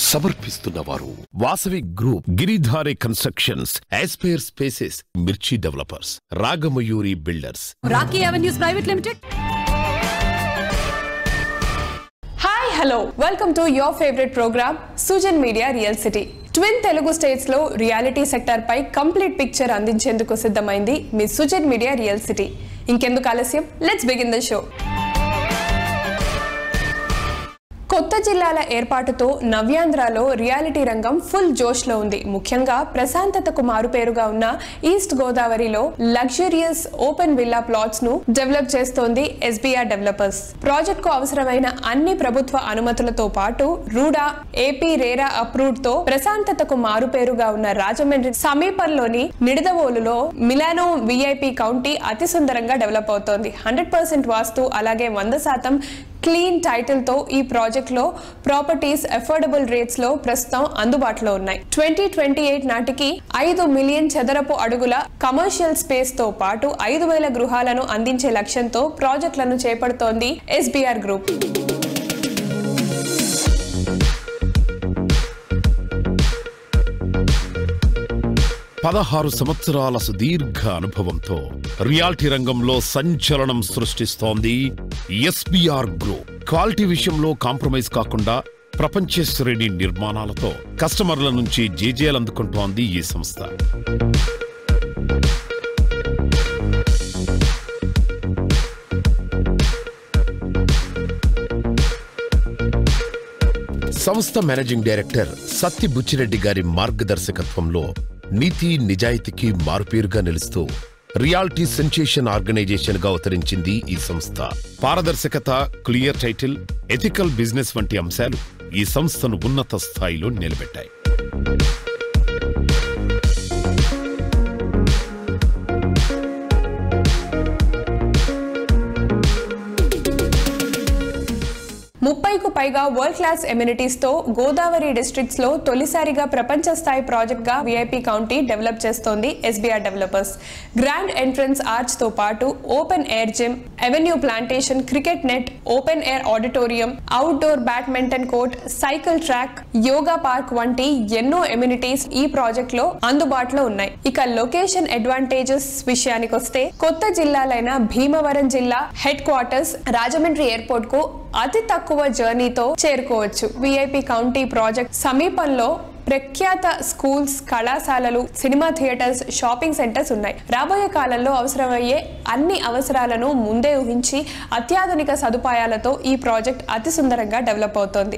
సమర్పిస్తున్న వారు Vasavi group Giridhari constructions aspire spaces Mirchi developers Ragamayuri builders rocky avenues private limited hi hello welcome to your favourite programme Sujan media real city twin Telugu states లో reality sector పై complete picture అందించేందుకు సిద్ధమైంది మీ Sujan media real city ఇంకెందుకు ఆలస్యం let's begin the show కొత్త జిల్లాల ఏర్పాటుతో నవ్యాంధ్రలో reality రంగం ఫుల్ జోష్ లో ఉంది ముఖ్యంగా ప్రశాంతతకు మారుపేరుగా ఉన్న ఈస్ట్ గోదావరిలో లగ్జరియస్ ఓపెన్ విల్లా ప్లాట్స్ ను డెవలప్ చేస్తోంది ఎస్బీఆర్ డెవలపర్స్ ప్రాజెక్ట్ కు అవసరమైన అన్ని ప్రభుత్వ అనుమతులతో పాటు రూడా ఏపీ రేరా అప్రూవ్డ్ తో ప్రశాంతతకు మారుపేరుగా ఉన్న రాజమండ్రి సమీపంలోని నిడదవోలులో మిలానో విఐపి కౌంటీ అతి సుందరంగా డెవలప్ అవుతోంది హండ్రెడ్ పర్సెంట్ వాస్తు అలాగే వంద శాతం క్లీన్ టైటిల్ తో ఈ ప్రాజెక్ట్ లో ప్రాపర్టీస్ అఫోర్డబుల్ రేట్స్ లో ప్రస్తుతం అందుబాటులో ఉన్నాయి ట్వంటీ ట్వంటీ ఎయిట్ నాటికి ఐదు మిలియన్ చదరపు అడుగుల కమర్షియల్ స్పేస్ తో పాటు ఐదు వేల గృహాలను అందించే లక్ష్యంతో ప్రాజెక్టులను చేపడుతోంది ఎస్బీఆర్ గ్రూప్ పదహారు సంవత్సరాల సుదీర్ఘ అనుభవంతో రియాలిటీ రంగంలో సంచలనం సృష్టిస్తోంది ఎస్బీఆర్ గ్రూప్ క్వాలిటీ విషయంలో కాంప్రమైజ్ కాకుండా ప్రపంచ శ్రేణి నిర్మాణాలతో కస్టమర్ల నుంచి జేజేలు అందుకుంటోంది ఈ సంస్థ సంస్థ మేనేజింగ్ డైరెక్టర్ సత్తి బుచ్చిరెడ్డి గారి మార్గదర్శకత్వంలో నీతి నిజాయితీకి మారుపేరుగా నిలుస్తూ రియాలిటీ సెన్సేషన్ ఆర్గనైజేషన్ గా అవతరించింది ఈ సంస్థ పారదర్శకత క్లియర్ టైటిల్ ఎథికల్ బిజినెస్ వంటి అంశాలు ఈ సంస్థను ఉన్నత స్థాయిలో నిలబెట్టాయి ముప్పైకు పైగా వరల్డ్ క్లాస్ ఎమ్యూనిటీస్ తో గోదావరి డిస్ట్రిక్ట్స్ లో తొలిసారిగా ప్రపంచ స్థాయి ప్రాజెక్ట్ గా విఐపి కౌంటీ డెవలప్ చేస్తోంది SBR developers grand entrance arch తో పాటు open air gym avenue plantation cricket net open air auditorium outdoor badminton court cycle track yoga park వంటి ఎన్నో ఎమ్యూనిటీస్ ఈ ప్రాజెక్ట్ లో అందుబాటులో ఉన్నాయి ఇక లొకేషన్ అడ్వాంటేజెస్ విషయానికి వస్తే కొత్త జిల్లాలైన భీమవరం జిల్లా హెడ్ క్వార్టర్స్ రాజమండ్రి ఎయిర్పోర్ట్ కు అతి తక్కువ జర్నీతో చేరుకోవచ్చు విఐపి కౌంటీ ప్రాజెక్ట్ సమీపంలో ప్రఖ్యాత స్కూల్స్ కళాశాలలు సినిమా థియేటర్స్ షాపింగ్ సెంటర్స్ ఉన్నాయి రాబోయే కాలంలో అవసరమయ్యే అన్ని అవసరాలను ముందే ఊహించి అత్యాధునిక సదుపాయాలతో ఈ ప్రాజెక్ట్ అతి సుందరంగా డెవలప్ అవుతోంది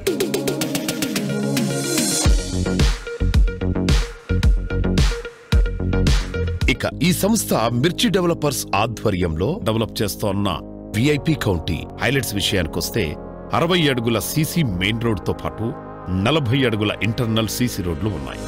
ఇక ఈ సంస్థ మిర్చి డెవలపర్స్ ఆధ్వర్యంలో డెవలప్ చేస్తోన్న విఐపి కౌంటీ హైలైట్స్ విషయానికొస్తే అరవై అడుగుల సీసీ మెయిన్ రోడ్ తో పాటు నలభై అడుగుల ఇంటర్నల్ సీసీ రోడ్లు ఉన్నాయి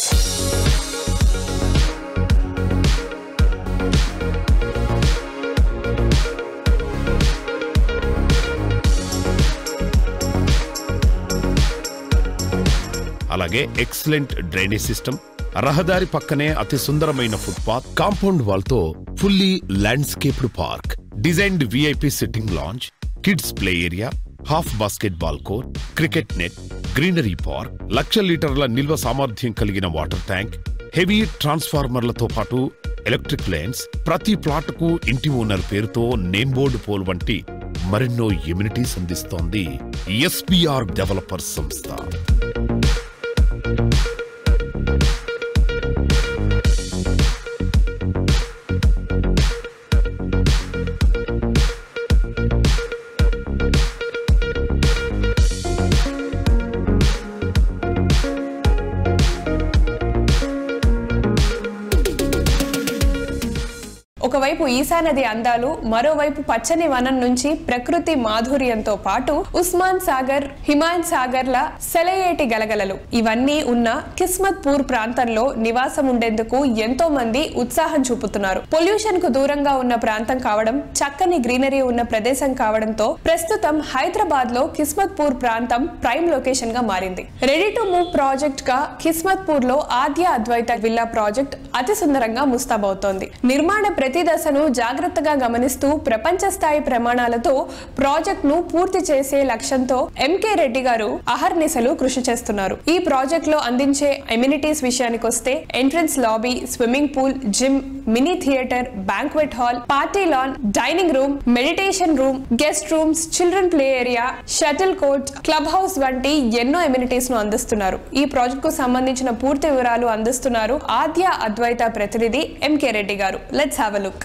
అలాగే ఎక్సలెంట్ డ్రైనేజ్ సిస్టమ్ రహదారి పక్కనే అతి సుందరమైన ఫుట్పాత్ కాంపౌండ్ వాల్ తో fully landscaped park designed VIP sitting lounge kids play area half basketball court cricket net greenery park lakh లీటర్ల నిల్వ సామర్థ్యం కలిగిన వాటర్ ట్యాంక్ హెవీ ట్రాన్స్ఫార్మర్లతో పాటు ఎలక్ట్రిక్ లైన్స్ ప్రతి ప్లాట్కు ఇంటి ఓనర్ పేరుతో నేమ్ బోర్డు పోల్ వంటి మరెన్నో ఎమ్యూనిటీస్ అందిస్తోంది ఎస్బీఆర్ డెవలపర్ సంస్థ ఒకవైపు ఈశానది అందాలు మరోవైపు పచ్చని వనం నుంచి ప్రకృతి మాధుర్యంతో పాటు ఉస్మాన్ సాగర్ హిమాయన్ సాగర్ల సెలయేటి గలగలలు ఇవన్నీ ఉన్న కిస్మత్ పూర్ ప్రాంతంలో నివాసం ఉండేందుకు ఎంతో మంది ఉత్సాహం చూపుతున్నారు పొల్యూషన్ కు దూరంగా ఉన్న ప్రాంతం కావడం చక్కని గ్రీనరీ ఉన్న ప్రదేశం కావడంతో ప్రస్తుతం హైదరాబాద్ లో కిస్మత్ పూర్ ప్రాంతం ప్రైమ్ లొకేషన్ గా మారింది రెడీ టు మూవ్ ప్రాజెక్ట్ గా కిస్మత్ పూర్ లో ఆద్య అద్వైత విల్లా ప్రాజెక్ట్ అతి సుందరంగా ముస్తాబవుతోంది నిర్మాణ ప్రతి దశను జాగ్రత్తగా గమనిస్తూ ప్రపంచ స్థాయి ప్రమాణాలతో ప్రాజెక్ట్ ను పూర్తి చేసే లక్ష్యంతో ఎంకే రెడ్డి గారు అహర్నిశలు కృషి చేస్తున్నారు ఈ ప్రాజెక్ట్ లో అందించే ఎమ్యూనిటీస్ విషయానికి వస్తే entrance lobby swimming pool gym mini theatre banquet hall party lawn dining room meditation room guest rooms children play area shuttle court club house వంటి ఎన్నో ఎమ్యూనిటీస్ ను అందిస్తున్నారు ఈ ప్రాజెక్ట్ కు సంబంధించిన పూర్తి వివరాలు అందిస్తున్నారు ఆద్య అద్వైత ప్రతినిధి ఎంకే రెడ్డి గారు let's have a look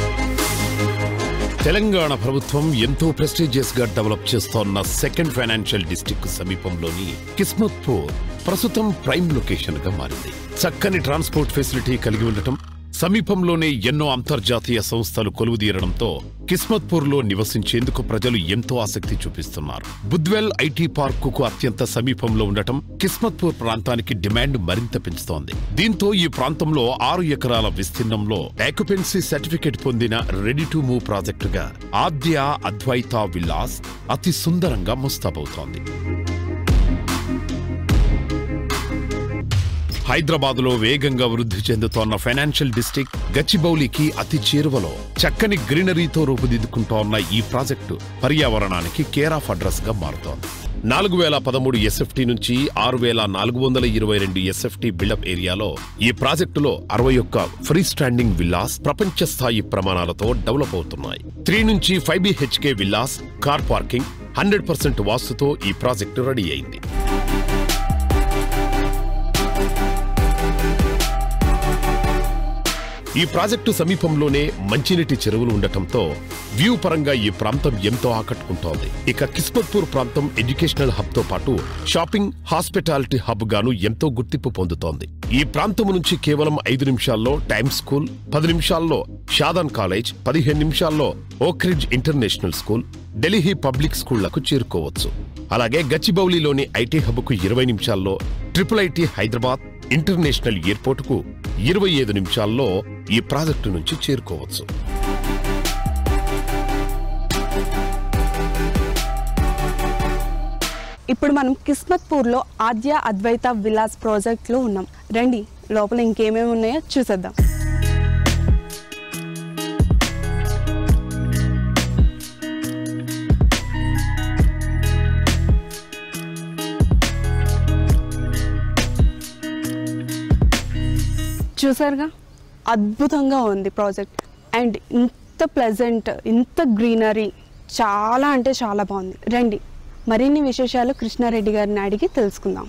Telangana ప్రభుత్వం ఎంతో ప్రెస్టీజియస్ గా డెవలప్ చేస్తోన్న సెకండ్ ఫైనాన్షియల్ డిస్ట్రిక్ట్ సమీపంలోని కిస్మత్పూర్ ప్రస్తుతం ప్రైమ్ లొకేషన్ గా మారింది చక్కని ట్రాన్స్పోర్ట్ ఫెసిలిటీ కలిగి ఉండటం సమీపంలోనే ఎన్నో అంతర్జాతీయ సంస్థలు కొలువుదీరడంతో కిస్మత్పూర్ లో నివసించేందుకు ప్రజలు ఎంతో ఆసక్తి చూపిస్తున్నారు బుద్వెల్ ఐటీ పార్కుకు అత్యంత సమీపంలో ఉండటం కిస్మత్పూర్ ప్రాంతానికి డిమాండ్ మరింత పెంచుతోంది దీంతో ఈ ప్రాంతంలో ఆరు ఎకరాల విస్తీర్ణంలో ఆక్యుపెన్సీ సర్టిఫికెట్ పొందిన రెడీ టు మూవ్ ప్రాజెక్టుగా ఆద్య అద్వైత విలాస్ అతి సుందరంగా ముస్తాబవుతోంది హైదరాబాద్ లో వేగంగా వృద్ధి చెందుతోన్న ఫైనాన్షియల్ డిస్ట్రిక్ట్ గచ్చిబౌలికి అతి చేరువలో చక్కని గ్రీనరీతో రూపుదిద్దుకుంటోన్న ఈ ప్రాజెక్టు పర్యావరణానికి కేర్ ఆఫ్ అడ్రస్ గా మారుతోంది నాలుగు వేల పదమూడు ఎస్ఎఫ్టీ నుంచి ఆరు వేల నాలుగు వందల ఇరవై రెండు ఎస్ఎఫ్టీ బిల్డప్ ఏరియాలో ఈ ప్రాజెక్టులో అరవై ఒక్క ఫ్రీ స్టాండింగ్ విల్లాస్ ప్రపంచ స్థాయి ప్రమాణాలతో డెవలప్ అవుతున్నాయి త్రీ నుంచి five BHK villas car parking hundred percent వాస్తుతో ఈ ప్రాజెక్టు రెడీ అయింది ఈ ప్రాజెక్టు సమీపంలోనే మంచినీటి చెరువులు ఉండటంతో వ్యూ పరంగా ఈ ప్రాంతం ఎంతో ఆకట్టుకుంటోంది ఇక కిస్మత్పూర్ ప్రాంతం ఎడ్యుకేషనల్ హబ్ తో పాటు షాపింగ్ హాస్పిటాలిటీ హబ్ గాను ఎంతో గుర్తింపు పొందుతోంది ఈ ప్రాంతం నుంచి కేవలం ఐదు నిమిషాల్లో టైమ్ స్కూల్ పది నిమిషాల్లో షాదాన్ కాలేజ్ పదిహేను నిమిషాల్లో Oakridge international school Delhi public స్కూళ్లకు చేరుకోవచ్చు అలాగే గచ్చిబౌలిలోని ఐటీ హబ్కు ఇరవై నిమిషాల్లో ట్రిపుల్ ఐటీ హైదరాబాద్ ఇంటర్నేషనల్ ఎయిర్పోర్టుకు ఇరవై ఐదు నిమిషాల్లో ఈ ప్రాజెక్టు నుంచి చేరుకోవచ్చు ఇప్పుడు మనం కిస్మత్పూర్లో ఆద్య అద్వైత విలాస్ ప్రాజెక్ట్లో ఉన్నాం రండి లోపల ఇంకేమేమి ఉన్నాయో చూసేద్దాం చూసారుగా అద్భుతంగా ఉంది ప్రాజెక్ట్ అండ్ ఇంత ప్లెజెంట్ ఇంత గ్రీనరీ చాలా అంటే చాలా బాగుంది రండి మరిన్ని విశేషాలు కృష్ణారెడ్డి గారిని అడిగి తెలుసుకుందాం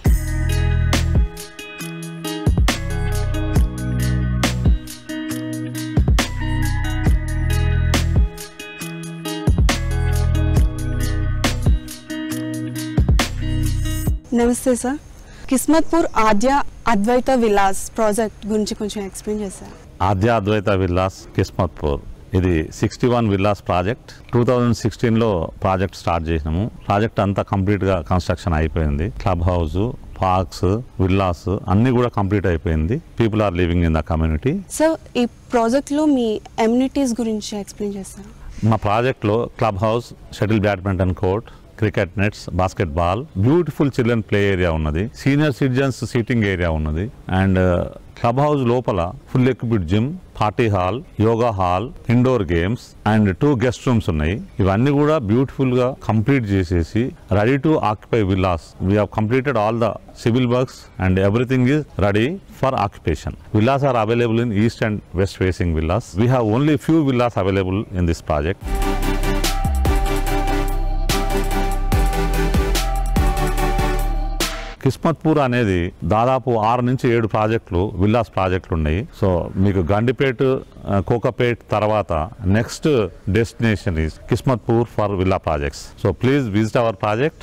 నమస్తే sir Kismatpur Adya Advaita villas project గురించి కొంచెం ఎక్స్ప్లెయిన్ చేశారు ఆద్య అద్వైత విల్లాస్ కిస్మత్పూర్ ఇది sixty one villas project two thousand సిక్స్టీన్లో ప్రాజెక్ట్ స్టార్ట్ చేసినాము ప్రాజెక్ట్ అంతా కంప్లీట్గా కన్స్ట్రక్షన్ అయిపోయింది క్లబ్ హౌస్ పార్క్స్ విల్లాస్ అన్నీ కూడా కంప్లీట్ అయిపోయింది people are living in the community sir ఈ ప్రాజెక్ట్లో మీ ఎమ్యూనిటీస్ గురించి ఎక్స్ప్లెయిన్ చేస్తారా మా ప్రాజెక్ట్లో club house shuttle badminton court cricket nets basketball beautiful children play area ఉన్నది సీనియర్ సిటిజన్స్ సీటింగ్ ఏరియా ఉన్నది అండ్ క్లబ్ హౌస్ లోపల full equipped gym party hall yoga hall indoor games and two guest rooms ఉన్నాయి ఇవన్నీ కూడా beautiful గా complete చేసేసి ready to occupy villas we have completed all the civil works and everything is ready for occupation. Villas are available in east and west facing villas. We have only few villas available in this project. Kismatpur అనేది దాదాపు ఆరు నుంచి ఏడు ప్రాజెక్టులు villas ప్రాజెక్టులు ఉన్నాయి so మీకు గండిపేట్ ఆ, కోకపేట్ తర్వాత next destination is Kismatpur for villa projects so please visit our project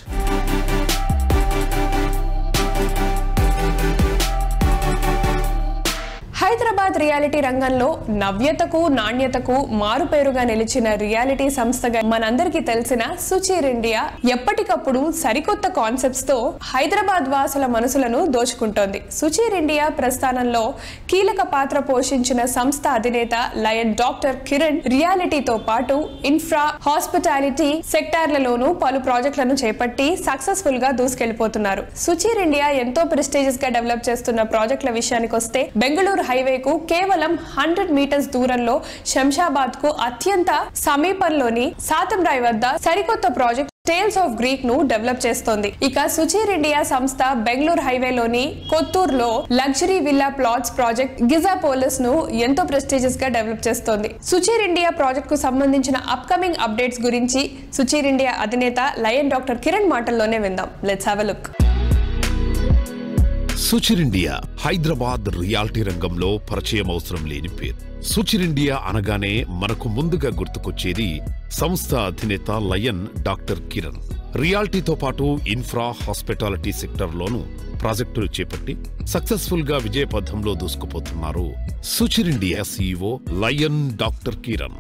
Hyderabad reality రంగంలో నవ్యతకు నాణ్యతకు మారుపేరుగా నిలిచిన రియాలిటీ సంస్థగా మనందరికీ తెలిసిన సుచీర్ ఇండియా ఎప్పటికప్పుడు సరికొత్త కాన్సెప్ట్స్ తో హైదరాబాద్ వాసుల మనసులను దోచుకుంటోంది సుచీర్ ఇండియా ప్రస్థానంలో కీలక పాత్ర పోషించిన సంస్థ అధినేత లయన్ డాక్టర్ కిరణ్ రియాలిటీతో పాటు ఇన్ఫ్రా హాస్పిటాలిటీ సెక్టార్లలోనూ పలు ప్రాజెక్టులను చేపట్టి సక్సెస్ఫుల్ గా దూసుకెళ్లిపోతున్నారు సుచీర్ ఇండియా ఎంతో ప్రెస్టీజియస్ గా డెవలప్ చేస్తున్న ప్రాజెక్టుల విషయానికి వస్తే బెంగళూరు హైవేకు కేవలం హండ్రెడ్ మీటర్స్ దూరంలో శంషాబాద్ కు అత్యంత సమీపంలోని సాతంరాయ్ వద్ద సరికొత్త ప్రాజెక్ట్ టేల్స్ ఆఫ్ గ్రీక్ ను డెవలప్ చేస్తోంది ఇక సుచీర్ ఇండియా సంస్థ బెంగళూరు హైవేలోని కొత్తూరులో luxury villa plots project Gizapolis ను ఎంతో ప్రెస్టీజియస్ గా డెవలప్ చేస్తోంది సుచీర్ ఇండియా ప్రాజెక్ట్ కు సంబంధించిన అప్కమింగ్ అప్డేట్స్ గురించి సుచీర్ ఇండియా అధినేత లయన్ డాక్టర్ కిరణ్ మాటల్లోనే విందాం let's have look Suchir India Hyderabad reality రంగంలో పరిచయం అవసరం లేని పేరు సుచిర్ ఇండియా అనగానే మనకు ముందుగా గుర్తుకొచ్చేది సంస్థ అధినేత లయన్ డాక్టర్ కిరణ్ రియాలిటీతో పాటు ఇన్ఫ్రా హాస్పిటాలిటీ సెక్టర్లోనూ ప్రాజెక్టులు చేపట్టి సక్సెస్ఫుల్ గా విజయపథంలో దూసుకుపోతున్నారు Suchir India CEO lion doctor Kiran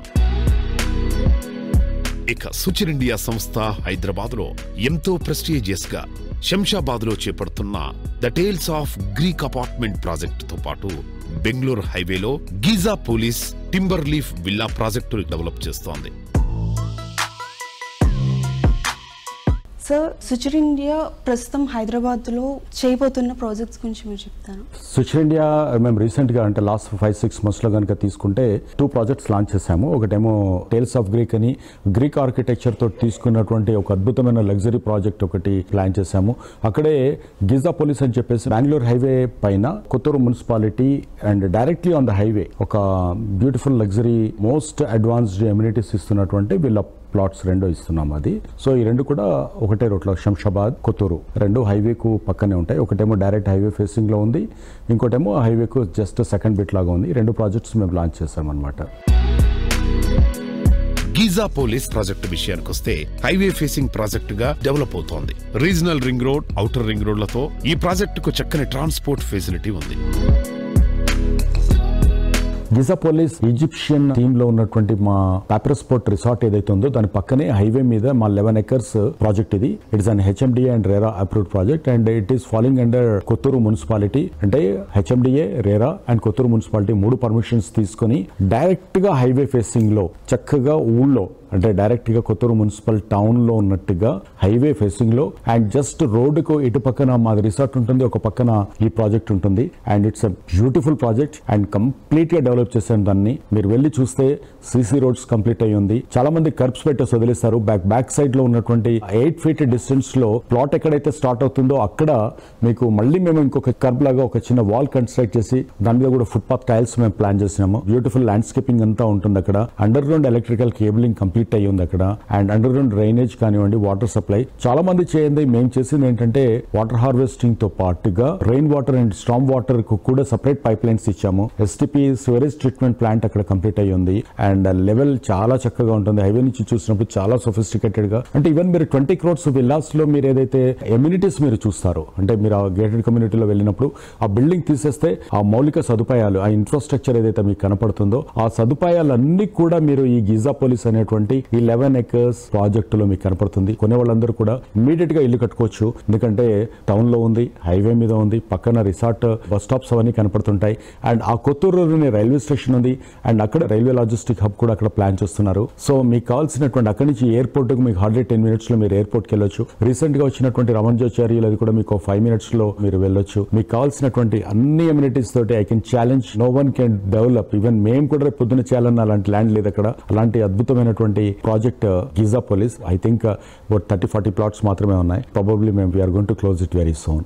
ఇక సుచిర్ ఇండియా సంస్థ హైదరాబాద్ లో ఎంతో ప్రెస్టీజియస్ గా శంషాబాద్ లో చేపడుతున్న the tales of Greek apartment project తో పాటు బెంగళూరు హైవేలో Gizapolis timber leaf villa project develop చేస్తోంది సార్ సుచిర్ ఇండియా ప్రస్తుతం హైదరాబాద్లో చేయబోతున్న ప్రాజెక్ట్స్ గురించి మీరు చెప్తాను సుచర్ ఇండియా మేము రీసెంట్గా అంటే లాస్ట్ ఫైవ్ సిక్స్ మంత్స్లో కనుక తీసుకుంటే టూ ప్రాజెక్ట్స్ లాంచ్ చేశాము ఒకటేమో టేల్స్ ఆఫ్ గ్రీక్ అని గ్రీక్ ఆర్కిటెక్చర్తో తీసుకున్నటువంటి ఒక అద్భుతమైన లగ్జరీ ప్రాజెక్ట్ ఒకటి ప్లాన్ చేశాము అక్కడే గిజా పోలీస్ అని చెప్పేసి బెంగళూరు హైవే పైన Kothur municipality and directly on the highway ఒక beautiful luxury most advanced amenities ఇస్తున్నటువంటి వీళ్ళ ప్లాట్స్ రెండు ఇస్తున్నాం అది సో ఈ రెండు కూడా ఒకటే రోడ్లో శంషాబాద్ కొత్తూరు రెండు హైవేకు పక్కనే ఉంటాయి ఒకటేమో డైరెక్ట్ హైవే ఫేసింగ్ లో ఉంది ఇంకోటేమో హైవేకు జస్ట్ సెకండ్ బిట్ లాగా ఉంది ఈ రెండు ప్రాజెక్ట్స్ మేము లాంచ్ చేసాం అనమాట గీజా పోలీస్ ప్రాజెక్టు విషయానికొస్తే హైవే ఫేసింగ్ ప్రాజెక్టుగా డెవలప్ అవుతోంది regional ring road outer ring రోడ్లతో ఈ ప్రాజెక్టుకు చక్కని ట్రాన్స్పోర్ట్ ఫెసిలిటీ ఉంది గిజా పోలీస్ ఈజిప్షియన్ టీమ్ లో ఉన్నటువంటి మా పాప్రస్పోర్ట్ రిసార్ట్ ఏదైతే ఉందో దాని పక్కనే హైవే మీద మా లెవెన్ ఎకర్స్ ప్రాజెక్ట్ ఇది it's on HMDA and RERA approved project and it is following under Kothur municipality అంటే HMDA RERA and Kothur municipality మూడు పర్మిషన్స్ తీసుకొని డైరెక్ట్ గా హైవే ఫేసింగ్ లో చక్కగా ఊళ్ళో అంటే డైరెక్ట్ గా కొత్తూరు మున్సిపల్ టౌన్ లో ఉన్నట్టుగా హైవే ఫేసింగ్ లో అండ్ జస్ట్ రోడ్డుకు ఇటు పక్కన మాది రిసార్ట్ ఉంటుంది ఒక పక్కన ఈ ప్రాజెక్ట్ ఉంటుంది and it's a beautiful project and complete గా డెవలప్ చేశాను దాన్ని మీరు వెళ్ళి చూస్తే సీసీ రోడ్స్ కంప్లీట్ అయ్యి ఉంది చాలా మంది కర్బ్స్ పెట్టేసి వదిలేస్తారు బ్యాక్ బ్యాక్ సైడ్ లో ఉన్నటువంటి ఎయిట్ ఫీట్ డిస్టెన్స్ లో ప్లాట్ ఎక్కడైతే స్టార్ట్ అవుతుందో అక్కడ మీకు మళ్ళీ మేము ఇంకొక కర్బ్ లాగా ఒక చిన్న వాల్ కన్స్ట్రక్ట్ చేసి దాని మీద కూడా ఫుట్పాత్ టైల్స్ మేము ప్లాన్ చేసినాము బ్యూటిఫుల్ ల్యాండ్స్కేపింగ్ అంతా ఉంటుంది అక్కడ underground electrical cabling complete అయ్యి ఉంది అక్కడ అండ్ అండర్ గ్రౌండ్ డ్రైనేజ్ కానివ్వండి వాటర్ సప్లై చాలా మంది చేయండి మేము చేసింది ఏంటంటే వాటర్ హార్వెస్టింగ్ తో పాటుగా rain water and storm water కు కూడా సపరేట్ పైప్ లైన్స్ ఇచ్చాము ఎస్టిపి సివరేజ్ ట్రీట్మెంట్ ప్లాంట్ అక్కడ కంప్లీట్ అయ్యి ఉంది అండ్ లెవెల్ చాలా చక్కగా ఉంటుంది హైవే నుంచి చూసినప్పుడు చాలా సొఫిస్టికేటెడ్ గా అంటే ఈవెన్ మీరు ట్వంటీ క్రోర్స్ విల్లాస్ లో మీరు ఏదైతే ఎమ్యూనిటీస్ మీరు చూస్తారు అంటే మీరు ఆ గేటెడ్ కమ్యూనిటీలో వెళ్ళినప్పుడు ఆ బిల్డింగ్ తీసేస్తే ఆ మౌలిక సదుపాయాలు ఆ ఇన్ఫ్రాస్ట్రక్చర్ ఏదైతే మీకు కనపడుతుందో ఆ సదుపాయాలన్నీ కూడా మీరు ఈ గిజా పోలీస్ అనేటువంటి ఈ లెవెన్ ఎకర్స్ ప్రాజెక్టులో మీకు కనపడుతుంది కొనే వాళ్ళందరూ కూడా ఇమీడియట్ గా ఇల్లు కట్టుకోవచ్చు ఎందుకంటే టౌన్ లో ఉంది హైవే మీద ఉంది పక్కన రిసార్ట్ బస్ స్టాప్స్ అవన్నీ కనపడుతుంటాయి అండ్ ఆ కొత్తూరులోని రైల్వే స్టేషన్ ఉంది అండ్ అక్కడ రైల్వే లాజిస్టిక్ హబ్ కూడా అక్కడ ప్లాన్ చేస్తున్నారు సో మీకు కావాల్సినటువంటి అక్కడి నుంచి ఎయిర్పోర్ట్ కు మీకు హార్డ్లీ టెన్ మినిట్స్ లో మీరు ఎయిర్పోర్ట్ కి వెళ్ళొచ్చు రీసెంట్ గా వచ్చినటువంటి రమణజోచార్యులు అది కూడా మీకు ఫైవ్ మినిట్స్ లో మీరు వెళ్ళొచ్చు మీకు కావాల్సినటువంటి అన్ని ఎమ్యూనిటీస్ తోటి I can challenge no one can develop even మేము కూడా రేపు పొద్దున చేయాలన్న అలాంటి ల్యాండ్ లేదు అక్కడ అలాంటి అద్భుతమైనటువంటి project Gizapolis I think thirty forty plots మాత్రమే ఉన్నాయి ప్రాబబ్లీ మేము we're gonna close it very soon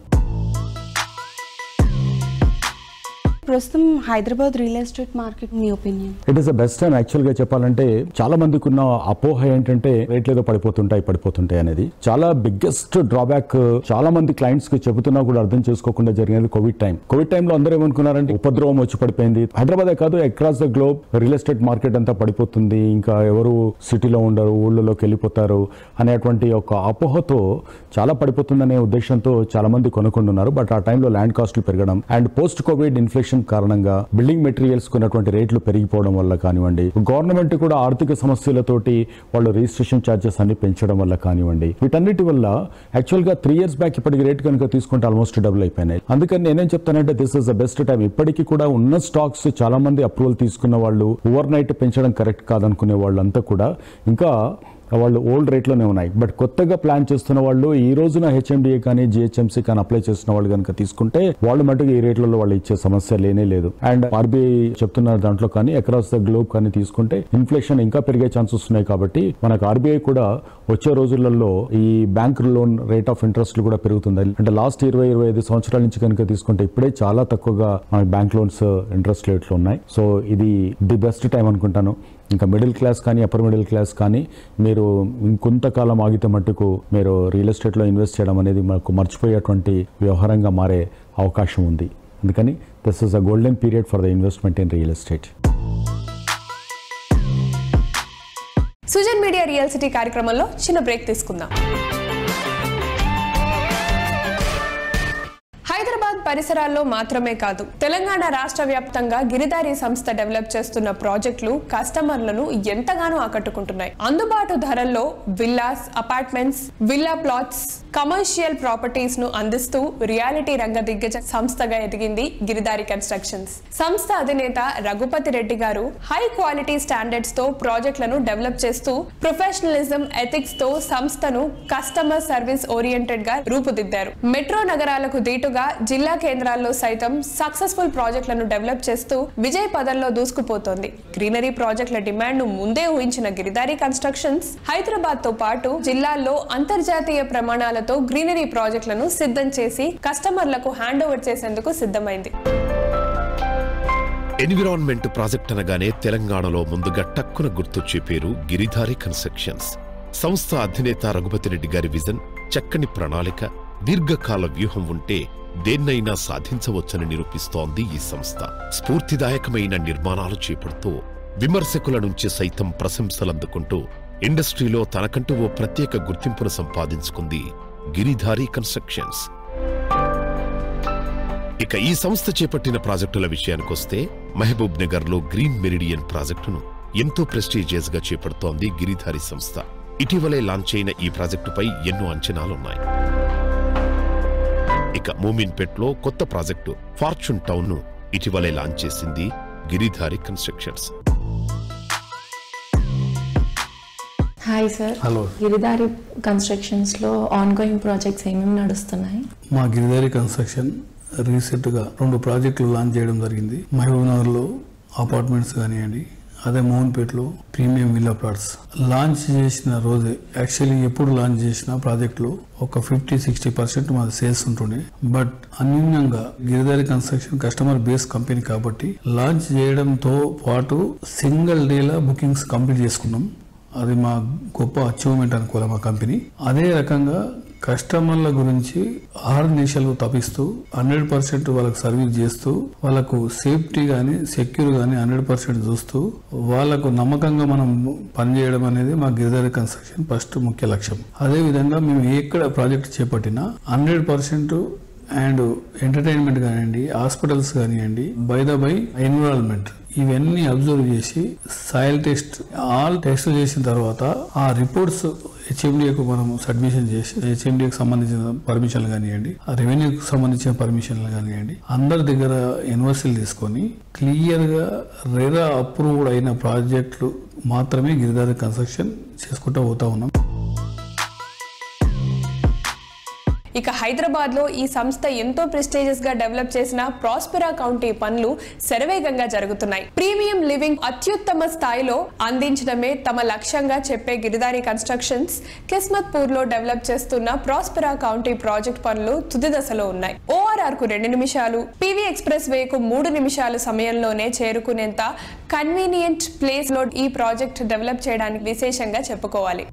ప్రస్తుతం హైదరాబాద్ రియల్ ఎస్టేట్ మార్కెట్ మీ opinion it is the best time actual గా చెప్పాలంటే చాలా మందికి ఉన్న అపోహ ఏంటంటే రేట్లు ఏదో పడిపోతుంటాయి పడిపోతుంటాయి అనేది చాలా బిగ్గెస్ట్ డ్రాబ్యాక్ చాలా మంది క్లయింట్స్ కి చెబుతున్నా కూడా అర్థం చేసుకోకుండా జరిగినది కోవిడ్ టైం కోవిడ్ టైంలో అందరూ ఏమనుకున్నారంటే ఉపద్రవం వచ్చి పడిపోయింది హైదరాబాదే కాదు across the globe real estate market అంతా పడిపోతుంది ఇంకా ఎవరు సిటీలో ఉండరు ఊళ్ళలోకి వెళ్ళిపోతారు అనేటువంటి ఒక అపోహతో చాలా పడిపోతుందనే ఉద్దేశంతో చాలా మంది కొనుక్కుంటున్నారు బట్ ఆ టైంలో ల్యాండ్ కాస్ట్లు పెరగడం అండ్ పోస్ట్ కోవిడ్ ఇన్ఫ్లేషన్ కారణంగా బిల్డింగ్ మెటీరియల్స్ కొన్నటువంటి రేట్లు పెరిగిపోవడం వల్ల కానివ్వండి గవర్నమెంట్ కూడా ఆర్థిక సమస్యలతోటి వాళ్ళు రిజిస్ట్రేషన్ ఛార్జెస్ అన్ని పెంచడం వల్ల కానివ్వండి వీటన్నిటి వల్ల యాక్చువల్ గా త్రీ ఇయర్స్ బ్యాక్ ఇప్పటికి రేట్ కనుక తీసుకుంటే ఆల్మోస్ట్ డబుల్ అయిపోయినాయి అందుకని నేనేం చెప్తానంటే this is the best time ఇప్పటికీ కూడా ఉన్న స్టాక్స్ చాలా మంది అప్రూవల్ తీసుకున్న వాళ్ళు ఓవర్ నైట్ పెంచడం కరెక్ట్ కాదనుకునే వాళ్ళంతా కూడా ఇంకా వాళ్ళు ఓల్డ్ రేట్లోనే ఉన్నాయి బట్ కొత్తగా ప్లాన్ చేస్తున్న వాళ్ళు ఈ రోజున హెచ్ఎండిఏ కానీ జిహెచ్ఎంసీ కానీ అప్లై చేసిన వాళ్ళు కనుక తీసుకుంటే వాళ్ళు మటుకు ఈ రేట్లలో వాళ్ళు ఇచ్చే సమస్య లేనే లేదు అండ్ ఆర్బీఐ చెప్తున్న దాంట్లో కానీ అక్రాస్ ద గ్లోబ్ కానీ తీసుకుంటే ఇన్ఫ్లేషన్ ఇంకా పెరిగే ఛాన్సెస్ ఉన్నాయి కాబట్టి మనకు ఆర్బీఐ కూడా వచ్చే రోజులలో ఈ bank loan rate of interest కూడా పెరుగుతుంది అంటే లాస్ట్ ఇరవై ఇరవై ఐదు సంవత్సరాల నుంచి కనుక తీసుకుంటే ఇప్పుడే చాలా తక్కువగా మన బ్యాంక్ లోన్స్ ఇంట్రెస్ట్ రేట్లు ఉన్నాయి సో ఇది ది బెస్ట్ టైం అనుకుంటాను ఇంకా మిడిల్ క్లాస్ కానీ అప్పర్ మిడిల్ క్లాస్ కానీ మీరు ఇంకొంతకాలం ఆగితే మట్టుకు మీరు రియల్ ఎస్టేట్లో ఇన్వెస్ట్ చేయడం అనేది మనకు మర్చిపోయేటువంటి వ్యవహారంగా మారే అవకాశం ఉంది అందుకని this is a golden period for the investment in real estate Sujan media real city కార్యక్రమంలో చిన్న బ్రేక్ తీసుకుందాం హైదరాబాద్ పరిసరాల్లో మాత్రమే కాదు తెలంగాణ రాష్ట్ర వ్యాప్తంగా గిరిదారి సంస్థ డెవలప్ చేస్తున్న ప్రాజెక్టులు కస్టమర్లను ఎంతగానో ఆకట్టుకుంటున్నాయి అందుబాటు ధరల్లో villas apartments villa plots commercial properties ను అందిస్తూ రియాలిటీ రంగ దిగ్గజ సంస్థగా ఎదిగింది గిరిదారి కన్స్ట్రక్షన్స్ సంస్థ అధినేత రఘుపతి రెడ్డి గారు హై క్వాలిటీ స్టాండర్డ్స్ తో ప్రాజెక్టులను డెవలప్ చేస్తూ ప్రొఫెషనలిజం ఎథిక్స్ తో సంస్థను కస్టమర్ సర్వీస్ ఓరియంటెడ్ గా రూపుదిద్దారు మెట్రో నగరాలకు దీటుగా జిల్లా కేంద్రాల్లో సైతం సక్సెస్ఫుల్ ప్రాజెక్టులను డెవలప్ చేస్తూ విజయ్ పదంలో దూసుకుపోతోంది గ్రీనరీ ప్రాజెక్టుల డిమాండ్ ను ముందే ఊహించిన గిరిదారి కన్స్ట్రక్షన్స్ హైదరాబాద్ తో పాటు జిల్లాల్లో అంతర్జాతీయ ప్రమాణాలతో గ్రీనరీ ప్రాజెక్టులను సిద్ధం చేసి కస్టమర్లకు హ్యాండ్ ఓవర్ చేసేందుకు సిద్ధమైంది ఎన్విరాన్మెంట్ ప్రాజెక్ట్ అనగానే తెలంగాణలో ముందుగా టక్కున గుర్తొచ్చే పేరు గిరిధారి కన్స్ట్రక్షన్స్ సంస్థ అధినేత రఘుపతి రెడ్డి గారి విజన్ చక్కని ప్రణాళిక దీర్ఘకాల వ్యూహం ఉంటే దేన్నైనా సాధించవచ్చని నిరూపిస్తోంది ఈ సంస్థ స్ఫూర్తిదాయకమైన నిర్మాణాలు చేపడుతూ విమర్శకుల నుంచి సైతం ప్రశంసలందుకుంటూ ఇండస్ట్రీలో తనకంటూ ఓ ప్రత్యేక గుర్తింపును సంపాదించుకుంది గిరిధారి కన్స్ట్రక్షన్స్ ఇక ఈ సంస్థ చేపట్టిన ప్రాజెక్టుల విషయానికొస్తే మహబూబ్ నగర్ లో గ్రీన్ మెరిడియన్ ప్రాజెక్టును ఎంతో ప్రెస్టీజియస్ గా చేపడుతోంది గిరిధారి సంస్థ ఇటీవలే లాంచ్ అయిన ఈ ప్రాజెక్టుపై ఎన్నో అంచనాలున్నాయి ఇక మూమిన్పేట్ లో కొత్త ప్రాజెక్టు ఫార్చ్యూన్ టౌన్ ను ఇటీవలే లాంచ్ చేసింది Giridhari constructions hi sir hello Giridhari కన్స్ట్రక్షన్స్లో ఆన్ గోయింగ్ ప్రాజెక్ట్స్ ఏమేమి నడుస్తున్నాయి మా గిరిదారి కన్స్ట్రక్షన్ రీసెంట్గా రెండు ప్రాజెక్టులు లాంచ్ చేయడం జరిగింది మహబూబ్ నగర్లో అపార్ట్మెంట్స్ కానివ్వండి అదే మోహన్పేటలో ప్రీమియం విల్లా ప్లాట్స్ లాంచ్ చేసిన రోజే యాక్చువల్లీ ఎప్పుడు లాంచ్ చేసిన ప్రాజెక్టులో ఒక ఫిఫ్టీ సిక్స్టీ పర్సెంట్ మాది సేల్స్ ఉంటుండే బట్ అన్యూన్యంగా Giridhari construction customer base company కాబట్టి లాంచ్ చేయడంతో పాటు సింగిల్ డేలా బుకింగ్స్ కంప్లీట్ చేసుకున్నాం అది మా గొప్ప అచీవ్మెంట్ అనుకోవాలి మా కంపెనీ అదే రకంగా కస్టమర్ల గురించి ఆరు నిమిషాలు తప్పిస్తూ హండ్రెడ్ పర్సెంట్ వాళ్ళకు సర్వీస్ చేస్తూ వాళ్ళకు సేఫ్టీ కానీ సెక్యూర్ కానీ హండ్రెడ్ పర్సెంట్ చూస్తూ వాళ్ళకు నమ్మకంగా మనం పనిచేయడం అనేది మా గిరిదారి కన్స్ట్రక్షన్ ఫస్ట్ ముఖ్య లక్ష్యం అదే విధంగా మేము ఎక్కడ ప్రాజెక్ట్ చేపట్టినా హండ్రెడ్ పర్సెంట్ అండ్ ఎంటర్టైన్మెంట్ కానివ్వండి హాస్పిటల్స్ కానివ్వండి బై ద బై ఎన్విరాన్మెంట్ ఇవన్నీ అబ్జర్వ్ చేసి సాయిల్ టెస్ట్ ఆల్ టెస్ట్ చేసిన తర్వాత ఆ రిపోర్ట్స్ హెచ్ఎండిఏకు మనం సబ్మిషన్ చేసి హెచ్ఎండిఏకి సంబంధించిన పర్మిషన్లు కానివ్వండి ఆ రెవెన్యూకి సంబంధించిన పర్మిషన్లు కానివ్వండి అందరి దగ్గర ఎన్వర్సీలు తీసుకొని క్లియర్గా రెరా అప్రూవ్డ్ అయిన ప్రాజెక్టులు మాత్రమే గిరిదారి కన్స్ట్రక్షన్ చేసుకుంటూ పోతా ఉన్నాం ఇక హైదరాబాద్ లో ఈ సంస్థ ఎంతో ప్రెస్టీజియస్ గా డెవలప్ చేసిన ప్రాస్పెరా కౌంటీ పనులు శరవేగంగా జరుగుతున్నాయి ప్రీమియం లివింగ్ అత్యుత్తమ స్థాయిలో అందించడమే తమ లక్ష్యంగా చెప్పే గిరిదారి కన్స్ట్రక్షన్స్ కిస్మత్ పూర్ లో డెవలప్ చేస్తున్న ప్రాస్పెరా కౌంటీ ప్రాజెక్ట్ పనులు తుది దశలో ఉన్నాయి ఓఆర్ఆర్ కు రెండు నిమిషాలు పివి ఎక్స్ప్రెస్ వే కు మూడు నిమిషాల సమయంలోనే చేరుకునేంత కన్వీనియంట్ ప్లేస్ లో ఈ ప్రాజెక్ట్ డెవలప్ చేయడానికి విశేషంగా చెప్పుకోవాలి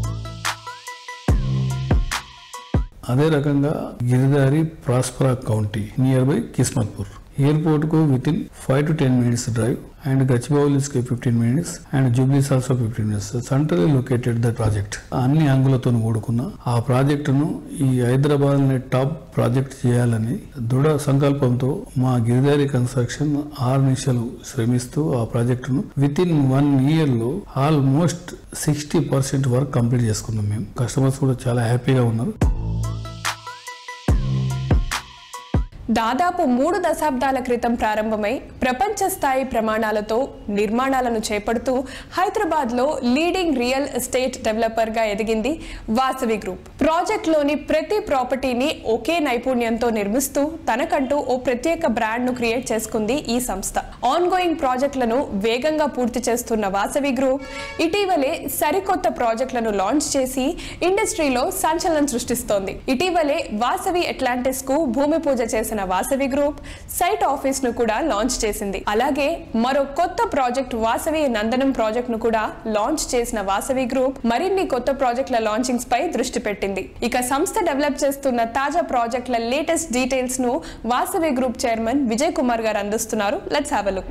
అదే రకంగా Giridhari Prospera county nearby Kismatpur airport కు within five to ten minutes drive and Gachibowli's కి fifteen minutes and Jubilee's also fifteen minutes central located the project అన్ని అంగులతో కూడుకున్న ఆ ప్రాజెక్టును ఈ హైదరాబాద్ ని టాప్ ప్రాజెక్ట్ చేయాలని దృఢ సంకల్పంతో మా గిరిదారి కన్స్ట్రక్షన్ ఆరు నిమిషాలు శ్రమిస్తూ ఆ ప్రాజెక్టును విత్ ఇన్ వన్ ఇయర్ లో almost sixty percent work complete చేసుకున్నాం మేము కస్టమర్స్ కూడా చాలా హ్యాపీగా ఉన్నారు దాదాపు మూడు దశాబ్దాల క్రితం ప్రారంభమై ప్రపంచ స్థాయి ప్రమాణాలతో నిర్మాణాలను చేపడుతూ హైదరాబాద్లో లీడింగ్ రియల్ ఎస్టేట్ డెవలపర్గా ఎదిగింది వాసవి గ్రూప్ ప్రాజెక్ట్లోని ప్రతి ప్రాపర్టీని ఒకే నైపుణ్యంతో నిర్మిస్తూ తనకంటూ ఓ ప్రత్యేక బ్రాండ్ను క్రియేట్ చేసుకుంది ఈ సంస్థ ఆన్ గోయింగ్ ప్రాజెక్టులను వేగంగా పూర్తి చేస్తున్న వాసవి గ్రూప్ ఇటీవలే సరికొత్త ప్రాజెక్టులను లాంచ్ చేసి ఇండస్ట్రీలో సంచలనం సృష్టిస్తోంది ఇటీవలే వాసవి అట్లాంటిస్ కు భూమి పూజ చేసిన వాసవి గ్రూప్ సైట్ ఆఫీస్ ను కూడా లాంచ్ చేసింది అలాగే మరో కొత్త ప్రాజెక్ట్ వాసవి నందనం ప్రాజెక్ట్ ను కూడా లాంచ్ చేసిన వాసవి గ్రూప్ మరిన్ని కొత్త ప్రాజెక్టుల లాంచింగ్స్ పై దృష్టి పెట్టింది ఇక సంస్థ డెవలప్ చేస్తున్న తాజా ప్రాజెక్టుల లేటెస్ట్ డీటెయిల్స్ ను వాసవి గ్రూప్ చైర్మన్ విజయ్ కుమార్ గారు అందిస్తున్నారు లెట్స్ హ్యావ్ లుక్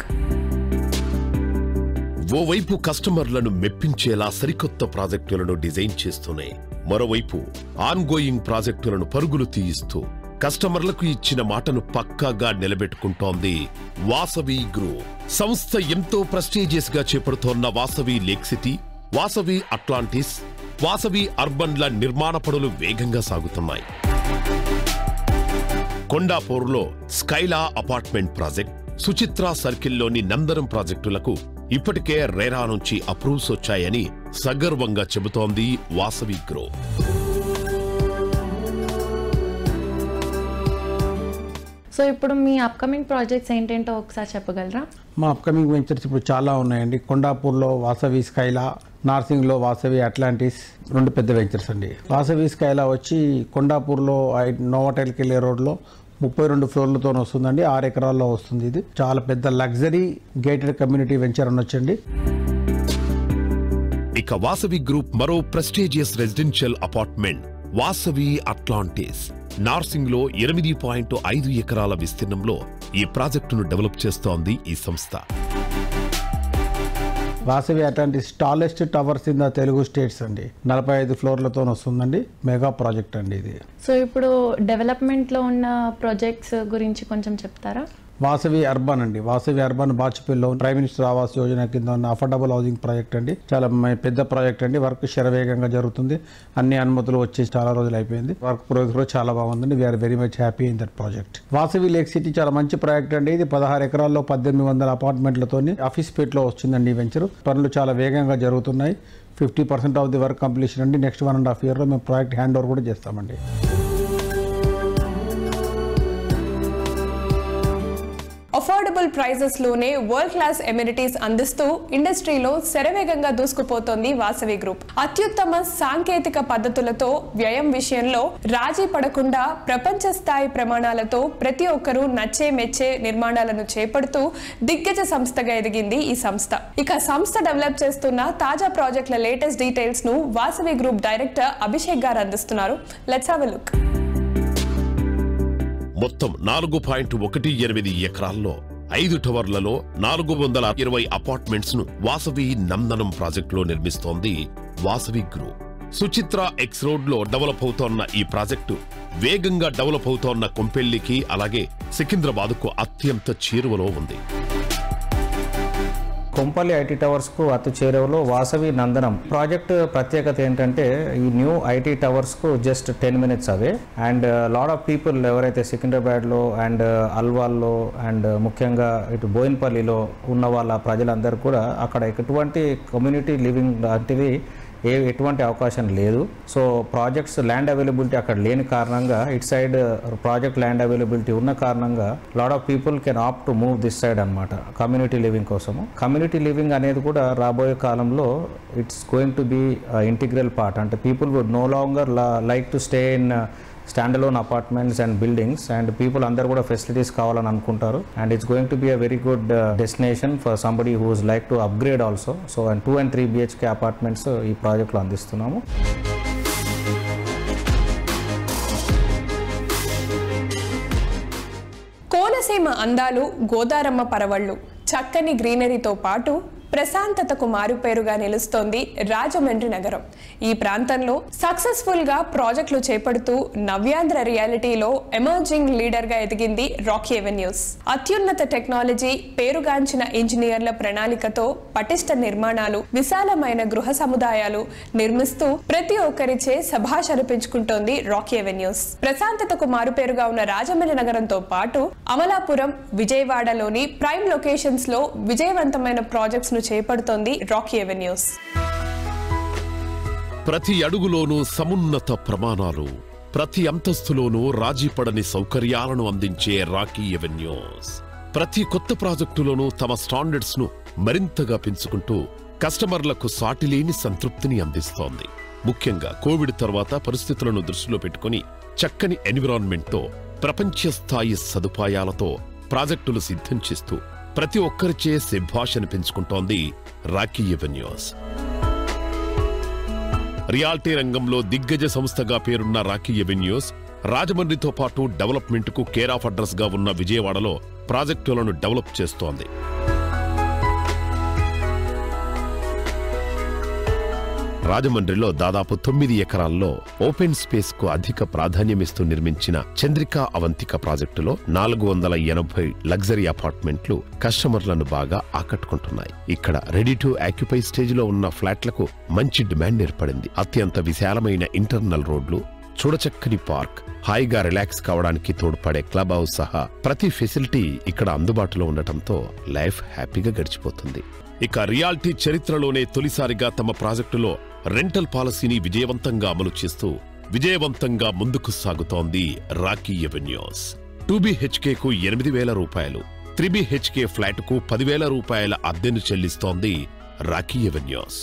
ఓవైపు కస్టమర్లను మెప్పించేలా సరికొత్త ప్రాజెక్టులను డిజైన్ చేస్తూనే మరోవైపు ఆన్ గోయింగ్ ప్రాజెక్టులను పరుగులు తీయిస్తూ కస్టమర్లకు ఇచ్చిన మాటను పక్కాగా నిలబెట్టుకుంటోంది వాసవి గ్రూప్ సంస్థ ఎంతో ప్రెస్టీజియస్ గా చేపడుతోన్న Vasavi lake city Vasavi Atlantis Vasavi అర్బన్ల నిర్మాణ పనులు వేగంగా సాగుతున్నాయి కొండాపూర్లో స్కైలా అపార్ట్మెంట్ ప్రాజెక్ట్ సుచిత్ర సర్కిల్లోని నందరం ప్రాజెక్టులకు ఇప్పటికే రేరా నుంచి అప్రూవ్స్ వచ్చాయని సగర్వంగా చెబుతోంది వాసవి గ్రూప్ సో ఇప్పుడు మీ అప్కమింగ్ ప్రాజెక్ట్స్ ఏంటంటో ఒకసారి చెప్పగలరా మా అప్కమింగ్ వెంచర్స్ ఇప్పుడు చాలా ఉన్నాయండి కొండాపూర్లో వాసవి స్కైలా నార్సింగ్లో వాసవి అట్లాంటిస్ రెండు పెద్ద వెంచర్స్ అండి వాసవి స్కైలా వచ్చి కొండాపూర్లో ఐ- నోవాటైల్కి వెళ్ళే రోడ్లో ముప్పై రెండు ఫ్లోర్లతో వస్తుందండి ఆరు ఎకరాల్లో వస్తుంది ఇది చాలా పెద్ద లగ్జరీ గేటెడ్ కమ్యూనిటీ వెంచర్ అనొచ్చండి ఇక వాసవి గ్రూప్ మరో prestigious residential apartment Vasavi Atlantis Narsingi లో ఎనిమిది పాయింట్ ఐదు ఎకరాల విస్తీర్ణంలో ఈ ప్రాజెక్టును డెవలప్ చేస్తోంది ఈ సంస్థ Vasavi Atlantis tallest towers in the Telugu states అండి నలభై ఐదు ఫ్లోర్లతో వస్తుందండి మెగా ప్రాజెక్ట్ అండి ఇది సో ఇప్పుడు డెవలప్మెంట్లో ఉన్న ప్రాజెక్ట్స్ గురించి కొంచెం చెప్తారా వాసవి అర్బన్ అండి వాసవి అర్బన్ బాచ్పల్లిలో ప్రైమ్ మినిస్టర్ ఆవాస్ యోజన కింద ఉన్న అఫోర్డబుల్ హౌసింగ్ ప్రాజెక్ట్ అండి చాలా మ- పెద్ద ప్రాజెక్ట్ అండి వర్క్ శరవేగంగా జరుగుతుంది అన్ని అనుమతులు వచ్చేసి చాలా రోజులు అయిపోయింది వర్క్ ప్రోగ్రెస్ కూడా చాలా బాగుందండి we are very much happy in that project Vasavi lake city చాలా మంచి ప్రాజెక్ట్ అండి ఇది పదహారు ఎకరాల్లో పద్దెనిమిది వందల అపార్ట్మెంట్లతోని ఆఫీస్ పేట్లో వచ్చిందండి ఈ వెంచర్ పనులు చాలా వేగంగా జరుగుతున్నాయి fifty percent of the work completion అండి నెక్స్ట్ వన్ అండ్ హాఫ్ ఇయర్లో మేము ప్రాజెక్ట్ హ్యాండ్ ఓవర్ కూడా చేస్తామండి అఫోర్డబుల్ ప్రైజెస్ లోనే వరల్డ్ క్లాస్ ఎమ్యూనిటీస్ అందిస్తూ ఇండస్ట్రీలో శరవేగంగా దూసుకుపోతోంది వాసవి గ్రూప్ అత్యుత్తమ సాంకేతిక పద్ధతులతో వ్యయం విషయంలో రాజీ పడకుండా ప్రపంచ స్థాయి ప్రమాణాలతో ప్రతి ఒక్కరూ నచ్చే మెచ్చే నిర్మాణాలను చేపడుతూ దిగ్గజ సంస్థగా ఎదిగింది ఈ సంస్థ ఇక సంస్థ డెవలప్ చేస్తున్న తాజా ప్రాజెక్టుల లేటెస్ట్ డీటెయిల్స్ ను వాసవి గ్రూప్ డైరెక్టర్ అభిషేక్ గారు అందిస్తున్నారు లెట్స్ హావ్ లుక్ మొత్తం నాలుగు పాయింట్ ఒకటి ఎనిమిది ఎకరాల్లో ఐదు టవర్లలో నాలుగు వందల ఇరవై అపార్ట్మెంట్స్ ను వాసవి నందనం ప్రాజెక్టులో నిర్మిస్తోంది Vasavi group Suchitra X road లో డెవలప్ అవుతోన్న ఈ ప్రాజెక్టు వేగంగా డెవలప్ అవుతోన్న కొంపెల్లికి అలాగే సికింద్రాబాద్ కు అత్యంత చేరువలో ఉంది కొంపల్లి ఐటీ టవర్స్కు అతి చేరువలో వాసవి నందనం ప్రాజెక్ట్ ప్రత్యేకత ఏంటంటే ఈ న్యూ ఐటీ టవర్స్కు just ten minutes away and lot of people ఎవరైతే సికింద్రాబాద్లో అండ్ అల్వాల్లో అండ్ ముఖ్యంగా ఇటు బోయిన్పల్లిలో ఉన్న వాళ్ళ ప్రజలందరూ కూడా అక్కడ ఎటువంటి కమ్యూనిటీ లివింగ్ లాంటివి ఏ ఎటువంటి అవకాశం లేదు సో ప్రాజెక్ట్స్ ల్యాండ్ అవైలబిలిటీ అక్కడ లేని కారణంగా it side project land availability ఉన్న కారణంగా lot of people can opt to move this side అనమాట కమ్యూనిటీ లివింగ్ కోసము కమ్యూనిటీ లివింగ్ అనేది కూడా రాబోయే కాలంలో it's going to be integral part అంటే people would no longer like to stay in stand alone apartments and buildings and people అందరు కూడా facilities కావాలని అనుకుంటారు and it's going to be a very good destination for somebody who's like to upgrade also so and two and three BHK apartments ఈ ప్రాజెక్ట్లో అందిస్తున్నాము కోనసీమ అందాలు గోదారమ్మ పరవళ్ళు చక్కని గ్రీనరీతో పాటు ప్రశాంతతకు మారుపేరుగా నిలుస్తోంది రాజమండ్రి నగరం ఈ ప్రాంతంలో సక్సెస్ఫుల్ గా ప్రాజెక్టులు చేపడుతూ నవ్యాంధ్ర రియాలిటీలో ఎమర్జింగ్ లీడర్ గా ఎదిగింది రాకీ ఎవెన్యూస్ అత్యున్నత టెక్నాలజీ పేరుగాంచిన ఇంజనీర్ల ప్రణాళికతో పటిష్ట నిర్మాణాలు విశాలమైన గృహ సముదాయాలు నిర్మిస్తూ ప్రతి ఒక్కరిచే శభాష్ అనిపించుకుంటోంది రాకీ ఎవెన్యూస్ ప్రశాంతతకు మారుపేరుగా ఉన్న రాజమండ్రి నగరంతో పాటు అమలాపురం విజయవాడలోని ప్రైమ్ లొకేషన్స్ లో విజయవంతమైన ప్రాజెక్ట్స్ ను చేపడుతోంది రాకీ ఎవెన్యూస్ ప్రతి అడుగులోనూ సమున్నత ప్రమాణాలు ప్రతి అంతస్తులోనూ రాజీపడని సౌకర్యాలను అందించే రాకీ ఎవెన్యూస్ ప్రతి కొత్త ప్రాజెక్టులోనూ తమ స్టాండర్డ్స్ ను మరింతగా పెంచుకుంటూ కస్టమర్లకు సాటిలేని సంతృప్తిని అందిస్తోంది ముఖ్యంగా కోవిడ్ తర్వాత పరిస్థితులను దృష్టిలో పెట్టుకుని చక్కని ఎన్విరాన్మెంట్ తో ప్రపంచ స్థాయి సదుపాయాలతో ప్రాజెక్టులు సిద్ధం చేస్తూ ప్రతి ఒక్కరిచే శభాషను పెంచుకుంటోంది రాకీ ఎవెన్యూస్ రియాలిటీ రంగంలో దిగ్గజ సంస్థగా పేరున్న రాకీ ఎవెన్యూస్ రాజమండ్రితో పాటు డెవలప్మెంట్ కు కేర్ ఆఫ్ అడ్రస్ గా ఉన్న విజయవాడలో ప్రాజెక్టులను డెవలప్ చేస్తోంది రాజమండ్రిలో దాదాపు తొమ్మిది ఎకరాల్లో ఓపెన్ స్పేస్ కు అధిక ప్రాధాన్యమిస్తూ నిర్మించిన చంద్రికా అవంతిక ప్రాజెక్టులో నాలుగు వందల ఎనభై లగ్జరీ అపార్ట్మెంట్లు కస్టమర్లను బాగా ఆకట్టుకుంటున్నాయి ఇక్కడ రెడీ టు ఆక్యుపై స్టేజ్ లో ఉన్న ఫ్లాట్లకు మంచి డిమాండ్ ఏర్పడింది అత్యంత విశాలమైన ఇంటర్నల్ రోడ్లు చూడచక్కని పార్క్ హాయిగా రిలాక్స్ కావడానికి తోడ్పడే క్లబ్ హౌస్ సహా ప్రతి ఫెసిలిటీ ఇక్కడ అందుబాటులో ఉండటంతో లైఫ్ హ్యాపీగా గడిచిపోతుంది ఇక రియాలిటీ చరిత్రలోనే తొలిసారిగా తమ ప్రాజెక్టులో రెంటల్ పాలసీని విజయవంతంగా అమలు చేస్తూ విజయవంతంగా ముందుకు సాగుతోంది రాకీ ఎవెన్యూస్ టూ కు ఎనిమిది వేల రూపాయలు త్రీ బిహెచ్కే ఫ్లాట్ కు పదివేల రూపాయల అద్దెను చెల్లిస్తోంది రాకీ ఎవెన్యూస్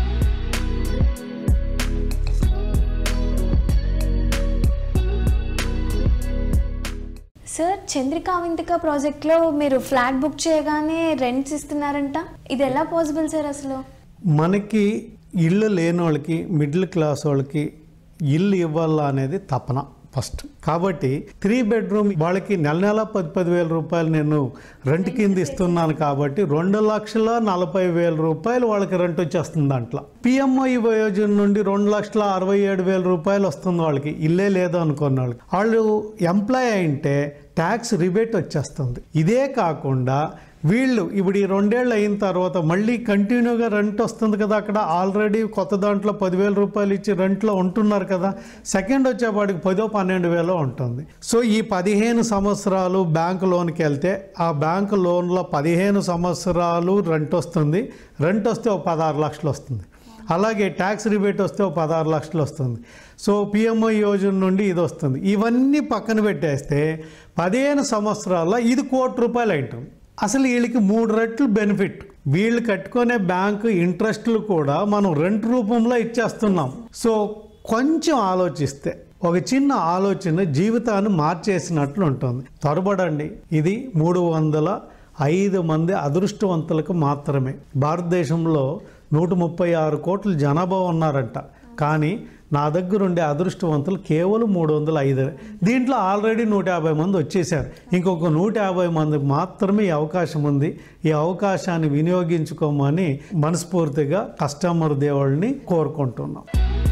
సార్ చంద్రికా అవింతిక ప్రాజెక్ట్లో మీరు ఫ్లాట్ బుక్ చేయగానే రెంట్స్ ఇస్తున్నారంట ఇది ఎలా పాసిబుల్ సార్ అసలు మనకి ఇల్లు లేని వాళ్ళకి మిడిల్ క్లాస్ వాళ్ళకి ఇల్లు ఇవ్వాలా అనేది తపన ఫస్ట్ కాబట్టి త్రీ బెడ్రూమ్ వాళ్ళకి నెల నెల పది పది వేల రూపాయలు నేను రెంట్ కింద ఇస్తున్నాను కాబట్టి రెండు లక్షల నలభై వేల రూపాయలు వాళ్ళకి రెంట్ వచ్చేస్తుంది దాంట్లో పిఎంఐ యోజన నుండి రెండు లక్షల అరవై ఏడు వేల రూపాయలు వస్తుంది వాళ్ళకి ఇల్లే లేదు అనుకున్న వాళ్ళకి వాళ్ళు ఎంప్లాయ్ అయింటే ట్యాక్స్ రిబేట్ వచ్చేస్తుంది ఇదే కాకుండా వీళ్ళు ఇప్పుడు ఈ రెండేళ్ళు అయిన తర్వాత మళ్ళీ కంటిన్యూగా రెంట్ వస్తుంది కదా అక్కడ ఆల్రెడీ కొత్త దాంట్లో పదివేల రూపాయలు ఇచ్చి రెంట్లో ఉంటున్నారు కదా సెకండ్ వచ్చేపాటికి పదో పన్నెండు వేలో ఉంటుంది సో ఈ పదిహేను సంవత్సరాలు బ్యాంక్ లోన్కి వెళ్తే ఆ బ్యాంక్ లోన్లో పదిహేను సంవత్సరాలు రెంట్ వస్తుంది రెంట్ వస్తే ఒక పదహారు లక్షలు వస్తుంది అలాగే ట్యాక్స్ రిబేట్ వస్తే ఒక పదహారు లక్షలు వస్తుంది సో పిఎంఐ యోజన నుండి ఇది వస్తుంది ఇవన్నీ పక్కన పెట్టేస్తే పదిహేను సంవత్సరాల్లో ఇది కోటి రూపాయలు అయింటుంది అసలు వీళ్ళకి మూడు రెట్లు బెనిఫిట్ వీళ్ళు కట్టుకునే బ్యాంకు ఇంట్రెస్ట్లు కూడా మనం రెంట్ రూపంలో ఇచ్చేస్తున్నాం సో కొంచెం ఆలోచిస్తే ఒక చిన్న ఆలోచన జీవితాన్ని మార్చేసినట్లు ఉంటుంది త్వరపడండి ఇది మూడు వందల ఐదు మంది అదృష్టవంతులకు మాత్రమే భారతదేశంలో నూట ముప్పై ఆరు కోట్ల జనాభా ఉన్నారంట కానీ నా దగ్గర ఉండే అదృష్టవంతులు కేవలం మూడు వందల ఐదు దీంట్లో ఆల్రెడీ నూట యాభై మంది వచ్చేసారు ఇంకొక నూట యాభై మందికి మాత్రమే ఈ అవకాశం ఉంది ఈ అవకాశాన్ని వినియోగించుకోమని మనస్ఫూర్తిగా కస్టమర్ దేవుళ్ళని కోరుకుంటున్నాం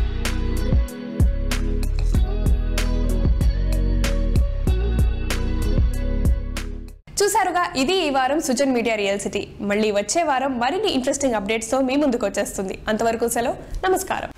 చూసారుగా ఇది ఈ వారం సుజన్ మీడియా రియల్ సిటీ మళ్ళీ వచ్చే వారం మరిన్ని ఇంట్రెస్టింగ్ అప్డేట్స్తో మీ ముందుకు వచ్చేస్తుంది అంతవరకు సెలవు నమస్కారం